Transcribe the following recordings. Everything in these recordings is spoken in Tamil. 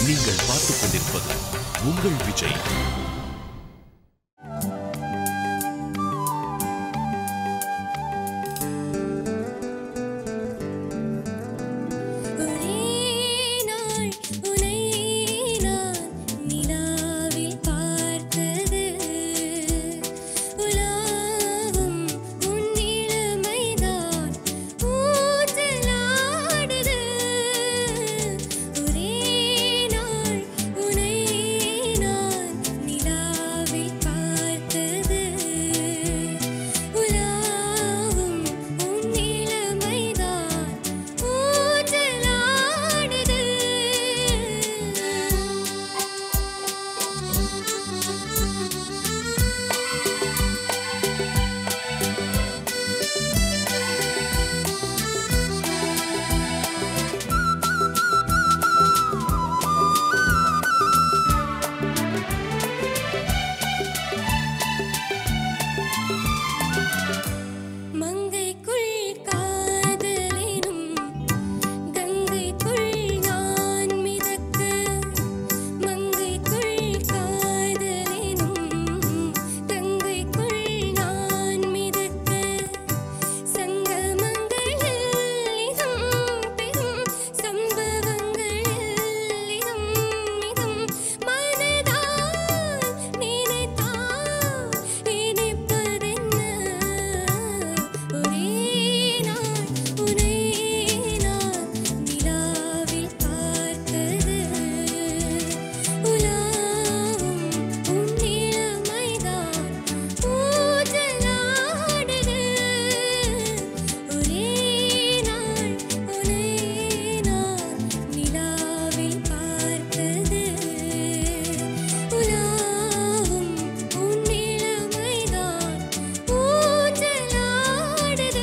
நீங்கள் பார்த்துக் கொண்டிருப்பது உங்கள் விஜய் ஒரே நாள் உனை நான் நிலாவில் பார்த்தது உலாவும் உன் இளமைதான் ஊஞ்சலாடுது ஒரே நாள் உனை நான் நிலாவில் பார்த்தது உலாவும் உன் இளமைதான் ஊஞ்சலாடுது மங்கைக்குள் காதலினும் கங்கைக்குள் நான் மிதக்க மங்கைக்குள் காதலினும் கங்கைக்குள் நான் மிதக்க சங்கமங்களில் இதம் பெரும் சம்பவங்களில் இதம் இதம் மனதால் நினைத்தால் இனிப்பதென்ன ஒரே நாள் உனை நான் நிலாவில் பார்த்தது உலாவும் உன் இளமைதான் ஊஞ்சலாடுது ஒரே நாள் உனை நான் நிலாவில் பார்த்தது உலாவும் உன் இளமைதான் ஊஞ்சலாடுது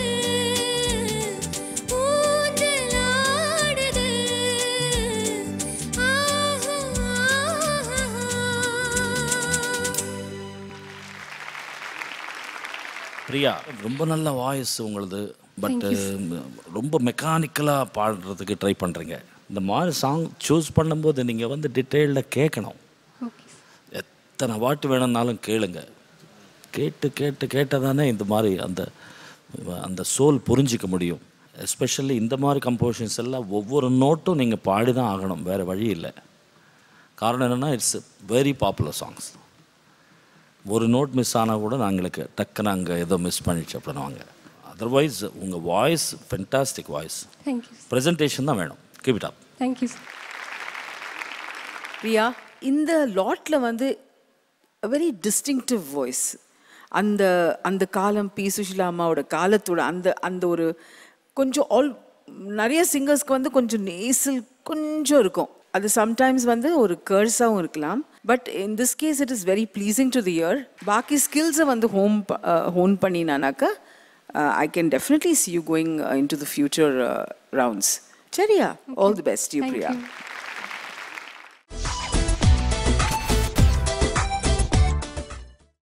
ஊஞ்சலாடுது ஆஹா பிரியா ரொம்ப நல்ல வாய்ஸ் உங்களுது பட்டு ரொம்ப மெக்கானிக்கலாக பாடுறதுக்கு ட்ரை பண்ணுறீங்க இந்த மாதிரி சாங் சூஸ் பண்ணும்போது நீங்கள் வந்து டீட்டெயிலில் கேட்கணும் எத்தனை வாட்டு வேணும்னாலும் கேளுங்க கேட்டு கேட்டு கேட்டதானே இந்த மாதிரி அந்த அந்த சோல் புரிஞ்சிக்க முடியும் எஸ்பெஷலி இந்த மாதிரி கம்போசிஷன்ஸ் எல்லாம் ஒவ்வொரு நோட்டும் நீங்கள் பாடி தான் ஆகணும் வேறு வழி இல்லை காரணம் என்னென்னா இட்ஸ் வெரி பாப்புலர் சாங்ஸ் ஒரு நோட் மிஸ் ஆனால் கூட நாங்களுக்கு டக்குன்னு அங்கே ஏதோ மிஸ் பண்ணிடுச்சு அப்படின்னுவாங்க அதர்வைஸ் உங்கள் voice fantastic voice thank you presentation தான் வேணும் keep it up thank you Priya இந்த லாட்ல வந்து வெரி டிஸ்டிங்டிவ் வாய்ஸ் அந்த அந்த காலம் பி சுஷிலா அம்மாவோட காலத்தோட அந்த அந்த ஒரு கொஞ்சம் ஆல் நிறைய சிங்கர்ஸ்க்கு வந்து கொஞ்சம் நேசல் கொஞ்சம் இருக்கும் அது சம்டைம்ஸ் வந்து ஒரு கேர்ஸாகவும் இருக்கலாம் but in this case it is very pleasing to the ear பாக்கி ஸ்கில்ஸை வந்து ஹோம் ஹோன் பண்ணினானாக்கா I can definitely see you going in to the future rounds சரியா all the best you Thank Priya you.